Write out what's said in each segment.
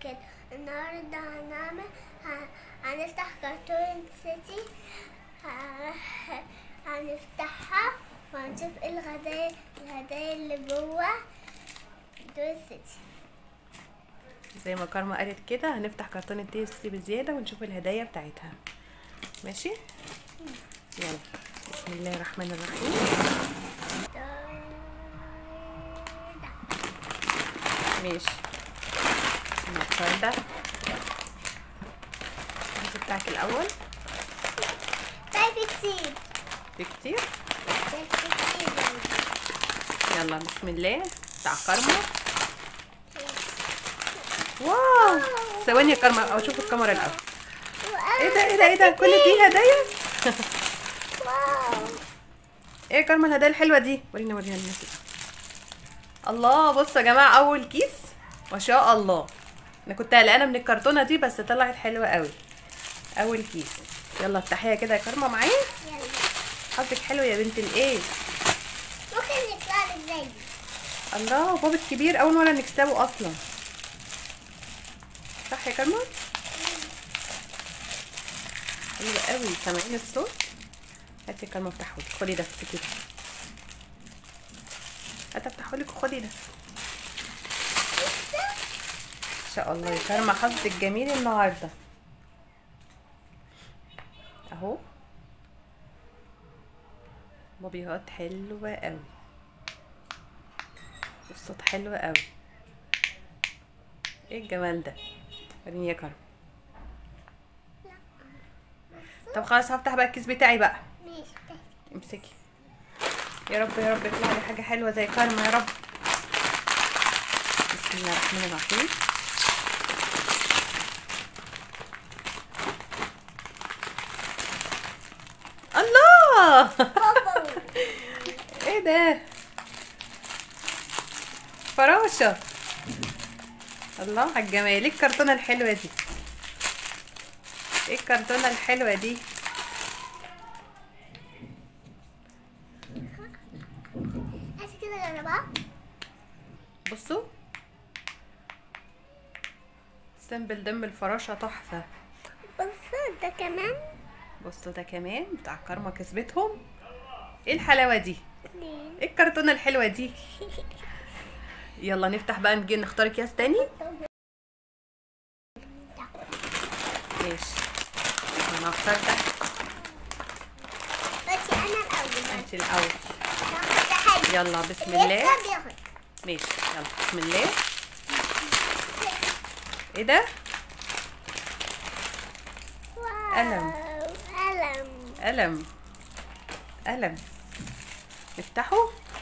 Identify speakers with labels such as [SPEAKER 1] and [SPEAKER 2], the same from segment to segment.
[SPEAKER 1] كده النهارده هنعمل ه- هنفتح كرتون سيتي ه- هنفتحها وهنشوف ايه الهدايا الهدايا اللي جوه دول سيتي
[SPEAKER 2] زي ما كارما قالت كده هنفتح كرتون التي سي بزياده ونشوف الهدايا بتاعتها ماشي يلا بسم الله الرحمن الرحيم ماشي المكسر ده الكيس بتاعك الاول
[SPEAKER 1] طيب كتير
[SPEAKER 2] في كتير
[SPEAKER 1] طيب كتير
[SPEAKER 2] يلا بسم الله بتاع كارما واو ثواني يا كارما او اشوف الكاميرا الاول ايه ده ايه ده ايه ده كل دي هدايا
[SPEAKER 1] واو
[SPEAKER 2] ايه يا كارما الهدايا الحلوه دي ورينا ورينا الناس الأول. الله بصوا يا جماعه اول كيس ما شاء الله انا كنت قلقانه من الكرتونه دي بس طلعت حلوه قوي اول كيس يلا افتحيها كده يا كارما معايا
[SPEAKER 1] يلا
[SPEAKER 2] حظك حلو يا بنت الايه
[SPEAKER 1] ممكن يطلع لك زي
[SPEAKER 2] الله بابا كبير اول مره نكسبه اصلا صح يا كارما حلو قوي سامعين الصوت هاتي يا كارما افتحه لك خدي ده امسكي ده هات افتحه لك وخدي ده ان شاء الله يا كارما حظك جميل النهارده اهو بوبيهات حلوه قوي والصوت حلو قوي ايه الجمال ده وريني يا كرم طب خلاص هفتح بقى الكيس بتاعي بقى
[SPEAKER 1] ماشي
[SPEAKER 2] امسكي يا رب يا رب يطلع لي حاجه حلوه زي كارما يا رب بسم الله الرحمن الرحيم الله
[SPEAKER 1] بابا
[SPEAKER 2] ايه ده فراشة الله على الجمال ايه الكرتونة الحلوة دي ايه الكرتونة الحلوة دي
[SPEAKER 1] هاتي كده جربها
[SPEAKER 2] بصوا سمبل دم الفراشة تحفة
[SPEAKER 1] بص ده كمان
[SPEAKER 2] بصوا ده كمان بتاع كارما كسبتهم ايه الحلاوة دي
[SPEAKER 1] اتنين
[SPEAKER 2] ايه الكرتونة الحلوة دي يلا نفتح بقى نجي نختار اكياس تاني ماشي انا هختار ده
[SPEAKER 1] بس انا الاول
[SPEAKER 2] انت الاول
[SPEAKER 1] ناخد ده حلو
[SPEAKER 2] يلا بسم الله
[SPEAKER 1] يكسب ياخد
[SPEAKER 2] ماشي يلا بسم الله ايه ده
[SPEAKER 1] واو.
[SPEAKER 2] قلم.
[SPEAKER 1] قلم
[SPEAKER 2] قلم قلم نفتحه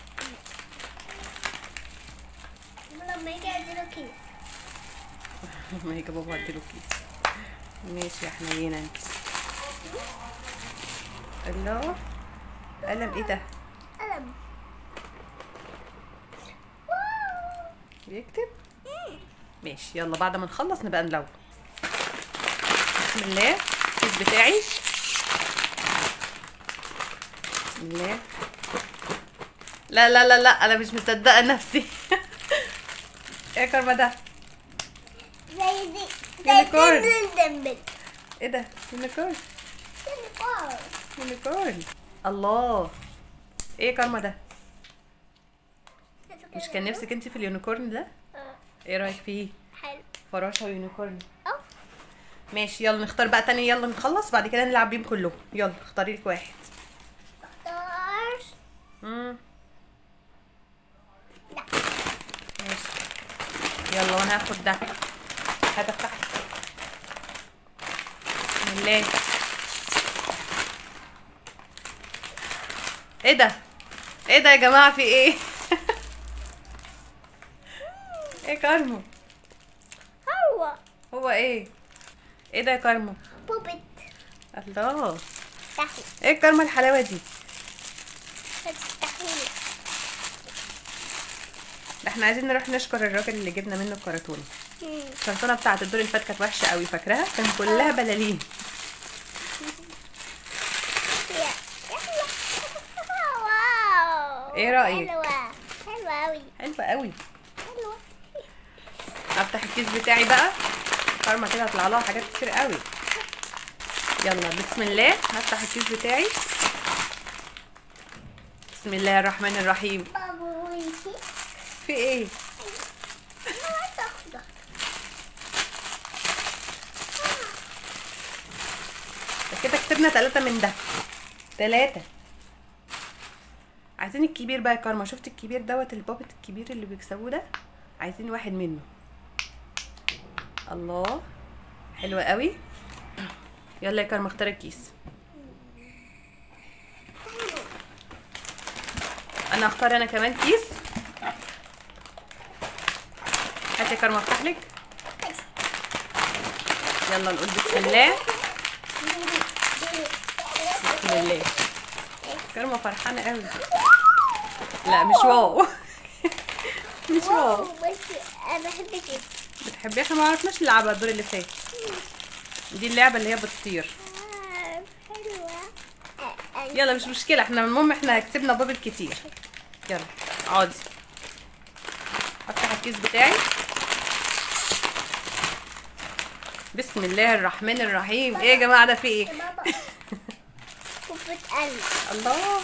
[SPEAKER 1] لما يجي اديله كيس
[SPEAKER 2] ما هيك بابا اديله كيس ماشي يا حنينه انت الله قلم ايه ده
[SPEAKER 1] قلم
[SPEAKER 2] بيكتب ماشي يلا بعد ما نخلص نبقى نلون بسم الله الكيس بتاعي بسم الله لا لا لا لا انا مش مصدقه نفسي ايه يا كرمه ده
[SPEAKER 1] زي دي زي
[SPEAKER 2] يونيكورن.
[SPEAKER 1] دمبل دمبل
[SPEAKER 2] ايه ده يونيكورن
[SPEAKER 1] يونيكورن
[SPEAKER 2] يونيكورن الله ايه يا كرمه ده مش كان نفسك انت في اليونيكورن ده
[SPEAKER 1] آه،
[SPEAKER 2] ايه رايك فيه
[SPEAKER 1] حلو
[SPEAKER 2] فراشه ويونيكورن
[SPEAKER 1] أو
[SPEAKER 2] ماشي يلا نختار بقى تاني يلا نخلص بعد كده نلعب بيهم كلهم يلا اختاري لك واحد
[SPEAKER 1] اختار
[SPEAKER 2] امم
[SPEAKER 1] لا
[SPEAKER 2] ماشي يلا وانا هاخد ده هات افتح بسم الله ايه ده ايه ده يا جماعه في ايه ايه كارمو
[SPEAKER 1] هو
[SPEAKER 2] هو ايه ايه ده يا كارمو
[SPEAKER 1] بوبت
[SPEAKER 2] الله
[SPEAKER 1] تحت
[SPEAKER 2] ايه الكارما الحلاوه دي
[SPEAKER 1] تحت
[SPEAKER 2] ده احنا عايزين نروح نشكر الراجل اللي جبنا منه الكرتونه الكرتونه بتاعت الدور اللي فات كانت وحشه قوي فاكراها كان كلها بلالين
[SPEAKER 1] واو
[SPEAKER 2] إيه رأيك؟
[SPEAKER 1] حلوة حلوة أوي
[SPEAKER 2] حلوه قوي
[SPEAKER 1] حلوة
[SPEAKER 2] افتح الكيس بتاعي بقى كارما كده هطلع لها حاجات كتير قوي يلا بسم الله هفتح الكيس بتاعي بسم الله الرحمن الرحيم
[SPEAKER 1] بابا وانتي
[SPEAKER 2] في ايه
[SPEAKER 1] انا عايزه اخضر
[SPEAKER 2] ده كده كسبنا ثلاثة من ده ثلاثة عايزين الكبير بقى يا كارما شفت الكبير دوت البابت الكبير اللي بيكسبوه ده عايزين واحد منه الله حلوة قوي يلا يا كارما اختار الكيس انا اختار انا كمان كيس هات يا كارما افتح لك يلا نقول بسم الله بسم الله كارما فرحانة قوي لا مش واو مش واو
[SPEAKER 1] بس انا بحب كده
[SPEAKER 2] بتحبي احنا ما عرفناش نلعبها الدور اللي فات دي اللعبة اللي هي بتطير
[SPEAKER 1] آه، حلوه آه، آه،
[SPEAKER 2] يلا مش مشكلة احنا المهم احنا كسبنا بابل كتير يلا اقعدي افتح الكيس بتاعي بسم الله الرحمن الرحيم ايه يا جماعة ده في ايه
[SPEAKER 1] بابا كوبة قلب
[SPEAKER 2] الله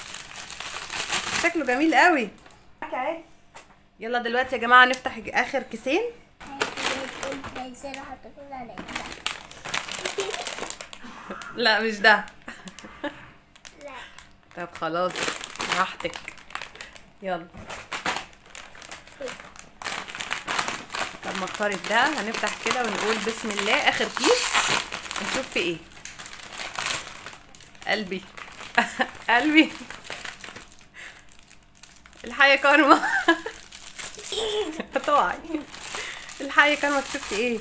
[SPEAKER 2] شكله جميل قوي يلا دلوقتي يا جماعة نفتح اخر كيسين لا مش ده
[SPEAKER 1] لا
[SPEAKER 2] طب خلاص براحتك يلا طب ما اختارت ده هنفتح كده ونقول بسم الله اخر كيس نشوف في ايه قلبي قلبي الحقي يا كارما طبعا الحقي يا كارما كسبت ايه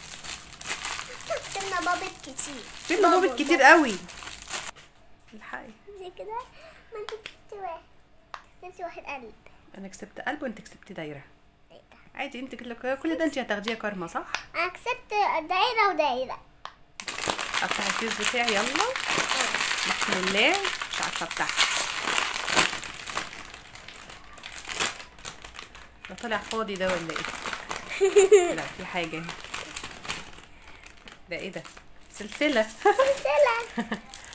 [SPEAKER 1] كنا بابت كتير
[SPEAKER 2] في بابت كتير قوي الحقي
[SPEAKER 1] زي كده ما انت كسبت واحد كسبت واحد قلب
[SPEAKER 2] انا كسبت قلب وانت كسبت دايره
[SPEAKER 1] ايه ده؟
[SPEAKER 2] عادي انت كل كل ده انت هتاخديه يا كارما صح
[SPEAKER 1] انا كسبت دايرة ودايرة
[SPEAKER 2] افتح الكيس بتاعي يلا بسم الله مش عارفه افتحها ده طلع فاضي ده ولا ايه لا في حاجه هنا. ده ايه ده سلسله
[SPEAKER 1] سلسلة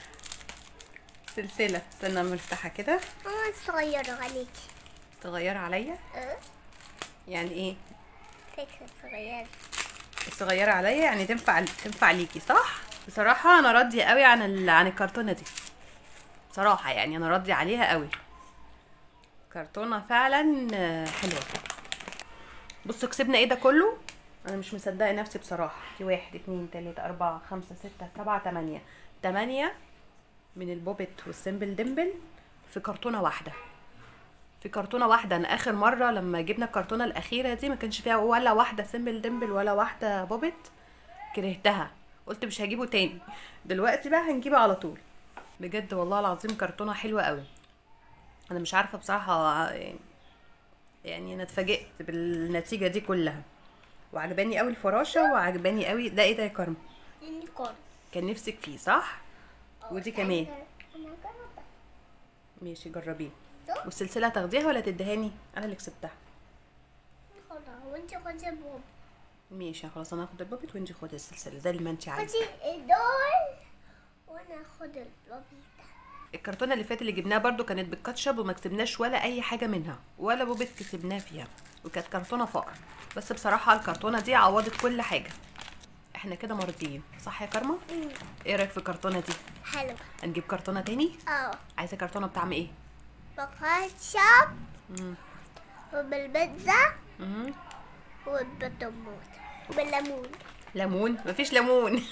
[SPEAKER 2] سلسله استنى اما نفتحها كده
[SPEAKER 1] ماما صغيرة عليكي
[SPEAKER 2] صغيره عليا
[SPEAKER 1] اه
[SPEAKER 2] يعني ايه
[SPEAKER 1] فكرة صغيرة
[SPEAKER 2] صغيره عليا يعني تنفع تنفع ليكي صح بصراحه انا راضيه قوي عن ال... عن الكرتونه دي صراحه يعني انا راضيه عليها قوي كرتونه فعلا آه، حلوه بصوا كسبنا ايه ده كله انا مش مصدقه نفسي بصراحه في واحد اتنين تلاته اربعه خمسه سته سبعه تمانيه تمانيه من البوبت والسمبل دمبل في كرتونه واحده في كرتونه واحده انا اخر مره لما جبنا الكرتونه الاخيره دي ما كانش فيها ولا واحده سمبل دمبل ولا واحده بوبت كرهتها قلت مش هجيبه تاني دلوقتي بقى هنجيبه على طول بجد والله العظيم كرتونه حلوه قوي انا مش عارفه بصراحه يعني يعني انا اتفاجئت بالنتيجه دي كلها وعجباني قوي الفراشه وعجباني قوي ده ايه ده يا كرم
[SPEAKER 1] يونيكورن
[SPEAKER 2] كان نفسك فيه صح ودي كمان
[SPEAKER 1] انا جربت
[SPEAKER 2] ماشي جربيه
[SPEAKER 1] صح؟
[SPEAKER 2] والسلسله هتاخديها ولا تدهاني انا اللي كسبتها
[SPEAKER 1] خلاص وانت خدي بوب
[SPEAKER 2] ماشي خلاص انا هاخد البابت وانتي خدي السلسله زي ما انتي عايزه
[SPEAKER 1] خدي دول وانا اخد البوبي ده
[SPEAKER 2] الكرتونه اللي فاتت اللي جبناها برضو كانت بالكاتشب وما كسبناش ولا اي حاجه منها ولا بوبت كسبناه فيها وكانت كرتونه فقر بس بصراحه الكرتونه دي عوضت كل حاجه احنا كده مرضيين صح يا كرمه ايه رايك في الكرتونه دي
[SPEAKER 1] حلو
[SPEAKER 2] هنجيب كرتونه تاني
[SPEAKER 1] اه
[SPEAKER 2] عايزه كرتونه بطعم ايه
[SPEAKER 1] بكاتشب
[SPEAKER 2] مم.
[SPEAKER 1] وبالبيتزا
[SPEAKER 2] مم.
[SPEAKER 1] وبالطماط وبالليمون
[SPEAKER 2] ليمون مفيش ليمون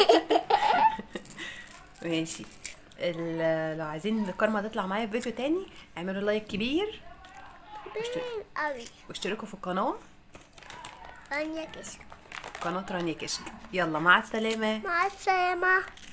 [SPEAKER 2] ماشي ال- لو عايزين الكرمه تطلع معايا في فيديو تاني اعملوا لايك كبير
[SPEAKER 1] كبير قوي
[SPEAKER 2] واشتركوا في القناه
[SPEAKER 1] رانيا كشك
[SPEAKER 2] قناه رانيا كشك يلا مع السلامه
[SPEAKER 1] مع السلامة